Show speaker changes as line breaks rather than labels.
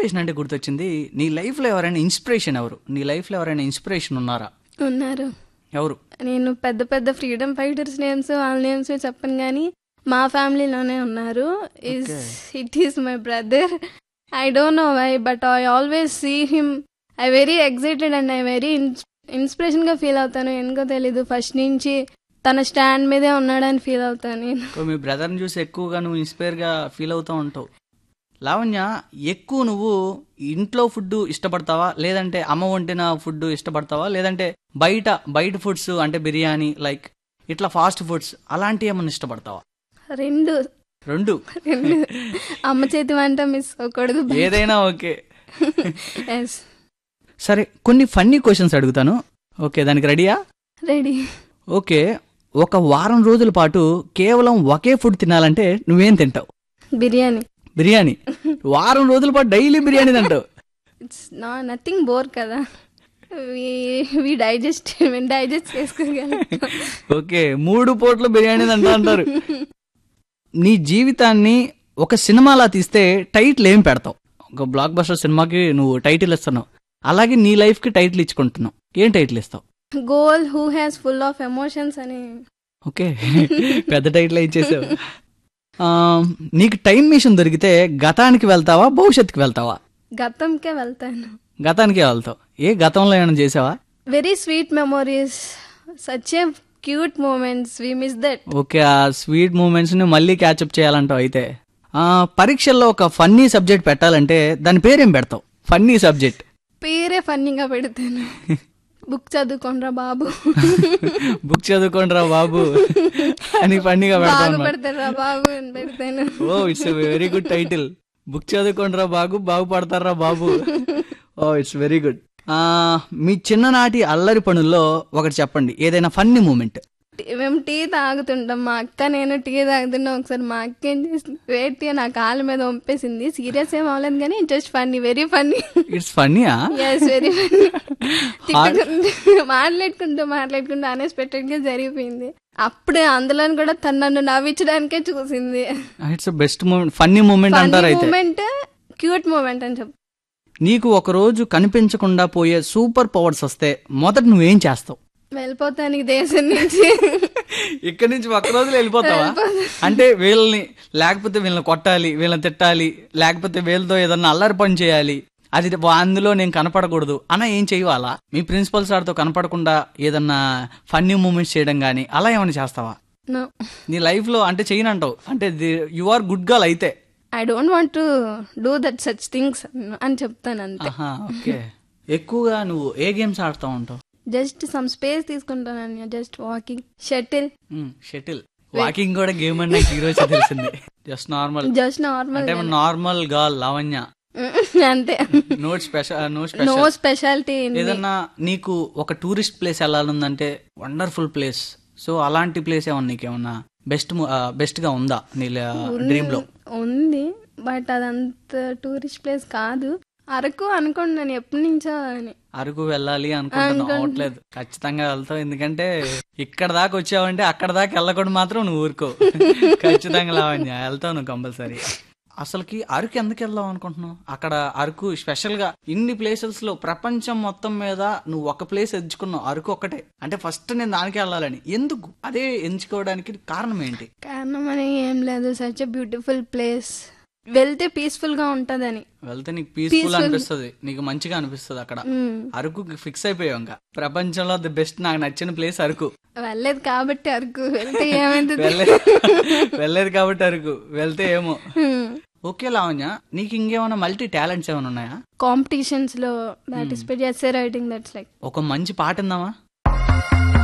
Motivation అంటే గుర్తొచ్చింది నీ లైఫ్లో ఎవరైనా ఇన్స్పిరేషన్ ఎవరు నీ లైఫ్లో ఎవరైనా ఇన్స్పిరేషన్ ఉన్నారా
ఉన్నారు
ఎవరు
నేను పెద్ద పెద్ద ఫ్రీడమ్ ఫైటర్స్ నేమ్స్ వాళ్ళ నేమ్స్ చెప్పను కానీ మా ఫ్యామిలీలోనే ఉన్నారు is it is my brother I don't know why but I always see him I very excited and I very inspiration గా ఫీల్ అవుతాను ఎందుకో తెలీదు ఫస్ట్ నుంచి తన స్టాండ్ మీదే ఉన్నాడని ఫీల్ అవుతాను నేను
సో మీ బ్రదర్ని చూసి ఎక్కువగా నువ్వు ఇన్స్పైర్గా ఫీల్ అవుతూ ఉంటావు లావణ్య ఎక్కువ నువ్వు ఇంట్లో ఫుడ్ ఇష్టపడతావా లేదంటే అమ్మ వండిన ఫుడ్ ఇష్టపడతావా లేదంటే బయట బయట ఫుడ్స్ అంటే బిర్యానీ లైక్ ఇట్లా ఫాస్ట్ ఫుడ్స్ అలాంటివి ఏమన్నా ఇష్టపడతావా
రెండు
రెండు
రెండు అమ్మ చేతి వంట మిస్ అవ్వకూడదు
ఏదైనా ఓకే
ఎస్
సరే కొన్ని ఫన్నీ క్వశ్చన్స్ అడుగుతాను ఓకే దానికి రెడీయా
రెడీ
ఓకే ఒక వారం రోజుల పాటు కేవలం ఒకే ఫుడ్ తినాలంటే నువ్వేం తింటావు
బిర్యానీ
బిర్యానీ వారం రోజుల పాటు డైలీ బిర్యానీ తింటావు
ఇట్స్ నా నథింగ్ బోర్ కదా వి డైజెస్ట్ డైజెస్ట్ చేసుకోగలం
ఓకే మూడు పూట్ల బిర్యానీ తింటా అంటారు నీ జీవితాన్ని ఒక సినిమాలా తీస్తే టైటిల్ ఏం పెడతావు ఒక బ్లాక్ బస్టర్ సినిమాకి నువ్వు టైటిల్ ఇస్తున్నావు అలాగే నీ లైఫ్ కి టైటిల్ ఇచ్చుకుంటున్నావు ఏం టైటిల్ ఇస్తావు
goal who has full of emotions అని
ఓకే పెద్ద టైటిల్ ఇచ్చేసావు ఆ, నీకు టైం మిషన్ దొరికితే గతానికి వెళ్తావా భవిష్యత్తుకి వెళ్తావా
గతంకే వెళ్తాను
గతానికే వెళ్తావు ఏ గతంలో ఏమైనా చేసావా
very sweet memories such a cute moments we miss that
okay ఆ స్వీట్ మూమెంట్స్ ని మళ్ళీ క్యాచప్ చేయాలంటావు అయితే ఆ, పరీక్షల్లో ఒక ఫన్నీ సబ్జెక్ట్ పెట్టాలంటే దాని పేరేం పెడతావు ఫన్నీ సబ్జెక్ట్
పేరే ఫన్నీగా పెడతాను బుక్ చదువుకోండ్రా బాబు
బుక్ చదువుకోండిరా బాబు అని ఫన్నీగా పెడతావు అన్నమాట.
బాగుపడతారా బాబు అని పెడతాను
oh it's very good title book చదువుకోండిరా బాగు బాగుపడతారా బాబు ఓ ఇట్స్ వెరీ గుడ్ మీ చిన్ననాటి అల్లరి పనుల్లో ఒకటి చెప్పండి ఏదైనా ఫన్నీ మూమెంట్
టీ- మేము టీ తాగుతుంటాం మా అక్క నేను టీ తాగుతున్నాం ఒకసారి మా అక్క ఏం చేసింది వేటి నా కాళ్ళ మీద వంపేసింది సీరియస్ ఏం అవ్వలేదు కానీ just funny very funny
it's ఫన్నీయా
ఎస్ వెరీ ఫన్నీ తిట్టుకుంటూ మాట్లాడుకుంటూ మాట్లాడుకుంటూ అన్ఎక్స్పెక్టెడ్ గా జరిగిపోయింది అప్పుడే అందులో కూడా తను నన్ను నవ్వించడానికే చూసింది
it's best moment funny moment అంటారు అయితే
మూమెంట్ క్యూట్ మూమెంట్ అని చెప్పు
నీకు ఒక రోజు కనిపించకుండా పోయే సూపర్ పవర్స్ వస్తే మొదట నువ్వేం చేస్తావు
వెళ్ళిపోతాను ఈ దేశం నుంచి
ఇక్కడి నుంచి ఒక్క రోజులో వెళ్ళిపోతావా అంటే వీళ్ళని లేకపోతే వీళ్ళని కొట్టాలి వీళ్ళని తిట్టాలి లేకపోతే వీళ్ళతో ఏదన్నా అల్లరి పని చేయాలి అది వా- అందులో నేను కనపడకూడదు అన్న ఏం చెయ్యాలా మీ ప్రిన్సిపల్ సార్తో కనపడకుండా ఏదన్నా ఫన్నీ మూమెంట్స్ చేయడం కానీ అలా ఏమైనా చేస్తావా
నో
నీ లైఫ్ లో అంటే చేయనంటావు అంటే యు ఆర్ గుడ్ గర్ల్ అయితే
I don't want to do that such things అని చెప్తాను అంతే
ఆహా ఓకే ఎక్కువగా నువ్వు ఏ గేమ్స్ ఆడుతూ ఉంటావు
జస్ట్ సమ్ స్పేస్ తీసుకుంటాను just walking shuttle
shuttle walking కూడా గేమ్ అని నాకు ఈరోజు తెలిసింది జస్ట్ నార్మల్
జస్ట్ నార్మల్
అంటే నార్మల్ గర్ల్ లావణ్య
అంతే
not special no
no
special
speciality
ఏదన్నా నీకు ఒక టూరిస్ట్ ప్లేస్ వెళ్ళాలందంటే వండర్ఫుల్ ప్లేస్ సో అలాంటి ప్లేస్ ఏమన్నా నీకేమన్నా బెస్ట్ బెస్ట్ గా ఉందా నీ డ్రీమ్ లో
ఉంది బట్ అదంత టూరిస్ట్ ప్లేస్ కాదు అరకు అనుకోండి నేను ఎప్పటి నుంచో అని
అరకు వెళ్ళాలి అనుకుంటున్నావు అవట్లేదు ఖచ్చితంగా వెళ్తావు ఎందుకంటే ఇక్కడ దాకా వచ్చావంటే అక్కడ దాకా వెళ్ళకుండా మాత్రం నువ్వు ఊరుకో ఖచ్చితంగా లావణ్య వెళ్తావు నువ్వు కంపల్సరీ అసలుకి అరకు ఎందుకు వెళ్దాం అనుకుంటున్నావు అక్కడ అరకు స్పెషల్ గా ఇన్ని ప్లేసెస్ లో ప్రపంచం మొత్తం మీద నువ్వు ఒక ప్లేస్ ఎంచుకున్నావు అరకు ఒక్కటే అంటే ఫస్ట్ నేను దానికి వెళ్ళాలని ఎందుకు అదే ఎంచుకోవడానికి కారణం ఏంటి
కారణం అని ఏం లేదు సచ్ బ్యూటిఫుల్ ప్లేస్ వెళ్తే పీస్ఫుల్ గా ఉంటదని
వెళ్తే నీకు పీస్ఫుల్ అనిపిస్తుంది నీకు మంచిగా అనిపిస్తుంది అక్కడ
మ్మ్.
అరకు ఫిక్స్ అయిపోయావు ఇంకా ప్రపంచంలో ది బెస్ట్ నాకు నచ్చిన ప్లేస్ అరకు
వెళ్ళలేదు కాబట్టి అరకు వెళ్తే ఏమైంది
వెళ్ళే వెళ్ళలేదు కాబట్టి అరకు వెళ్తే ఏమో ఓకే లావణ్య నీకు ఇంకేమైనా మల్టీ టాలెంట్స్ ఏమైనా ఉన్నాయా
కాంపిటీషన్స్ లో పార్టిసిపేట్ చేస్తే రైటింగ్ దట్స్ లైక్
ఒక మంచి పాట ఉందామా